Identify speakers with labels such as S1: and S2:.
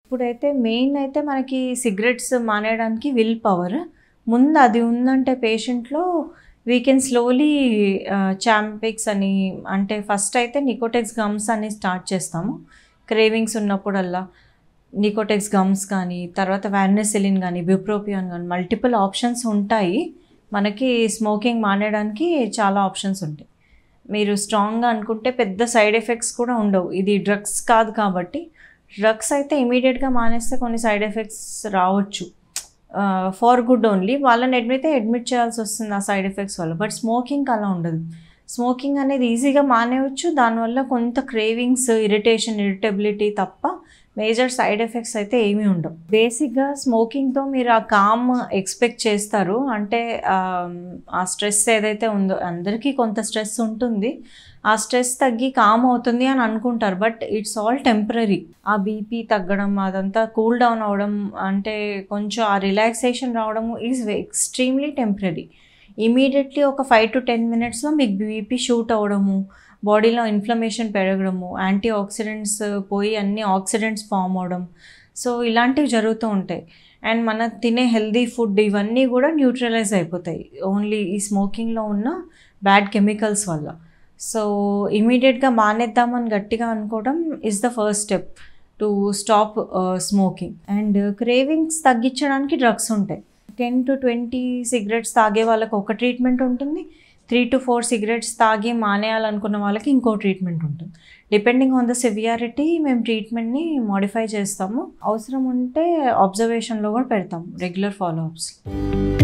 S1: ఇప్పుడైతే మెయిన్ అయితే మనకి సిగరెట్స్ మానేయడానికి విల్ పవర్ ముందు అది ఉందంటే పేషెంట్లో వీ కెన్ స్లోలీ చాంపిక్స్ అని అంటే ఫస్ట్ అయితే నికోటెక్స్ గమ్స్ అని స్టార్ట్ చేస్తాము క్రేవింగ్స్ ఉన్నప్పుడల్లా నికోటెక్స్ గమ్స్ కానీ తర్వాత వ్యానెసిలిన్ కానీ బిప్రోపియాన్ కానీ మల్టిపుల్ ఆప్షన్స్ ఉంటాయి మనకి స్మోకింగ్ మానేయడానికి చాలా ఆప్షన్స్ ఉంటాయి మీరు స్ట్రాంగ్గా అనుకుంటే పెద్ద సైడ్ ఎఫెక్ట్స్ కూడా ఉండవు ఇది డ్రగ్స్ కాదు కాబట్టి డ్రగ్స్ అయితే ఇమీడియట్గా మానేస్తే కొన్ని సైడ్ ఎఫెక్ట్స్ రావచ్చు ఫార్ గుడ్ ఓన్లీ వాళ్ళని అడ్మిట్ అడ్మిట్ చేయాల్సి వస్తుంది ఆ సైడ్ ఎఫెక్ట్స్ వల్ల బట్ స్మోకింగ్ అలా ఉండదు స్మోకింగ్ అనేది ఈజీగా మానేయవచ్చు దానివల్ల కొంత క్రేవింగ్స్ ఇరిటేషన్ ఇరిటబిలిటీ తప్ప మేజర్ సైడ్ ఎఫెక్ట్స్ అయితే ఏమీ ఉండవు బేసిక్గా స్మోకింగ్తో మీరు ఆ కామ్ ఎక్స్పెక్ట్ చేస్తారు అంటే ఆ స్ట్రెస్ ఏదైతే ఉందో అందరికీ కొంత స్ట్రెస్ ఉంటుంది ఆ స్ట్రెస్ తగ్గి కామ్ అవుతుంది అని అనుకుంటారు బట్ ఇట్స్ ఆల్ టెంపరీ ఆ బీపీ తగ్గడం అదంతా కూల్ డౌన్ అవ్వడం అంటే కొంచెం ఆ రిలాక్సేషన్ రావడం ఈజ్ ఎక్స్ట్రీమ్లీ టెంపరీ ఇమీడియట్లీ ఒక ఫైవ్ టు టెన్ మినిట్స్లో మీకు బీపీ షూట్ అవ్వడము బాడీలో ఇన్ఫ్లమేషన్ పెరగడము యాంటీ ఆక్సిడెంట్స్ పోయి అన్ని ఆక్సిడెంట్స్ ఫామ్ అవడం సో ఇలాంటివి జరుగుతూ ఉంటాయి అండ్ మన తినే హెల్దీ ఫుడ్ ఇవన్నీ కూడా న్యూట్రలైజ్ అయిపోతాయి ఓన్లీ ఈ స్మోకింగ్లో ఉన్న బ్యాడ్ కెమికల్స్ వల్ల సో ఇమీడియట్గా మానేద్దామని గట్టిగా అనుకోవడం is the first step to stop smoking and cravings తగ్గించడానికి డ్రగ్స్ ఉంటాయి టెన్ టు ట్వంటీ సిగరెట్స్ తాగే వాళ్ళకి ఒక ట్రీట్మెంట్ ఉంటుంది త్రీ టు ఫోర్ సిగరెట్స్ తాగి మానేయాలనుకున్న వాళ్ళకి ఇంకో ట్రీట్మెంట్ ఉంటుంది డిపెండింగ్ ఆన్ ద సివియారిటీ మేము ట్రీట్మెంట్ని మోడిఫై చేస్తాము అవసరం ఉంటే అబ్జర్వేషన్లో కూడా పెడతాము రెగ్యులర్ ఫాలోఅప్స్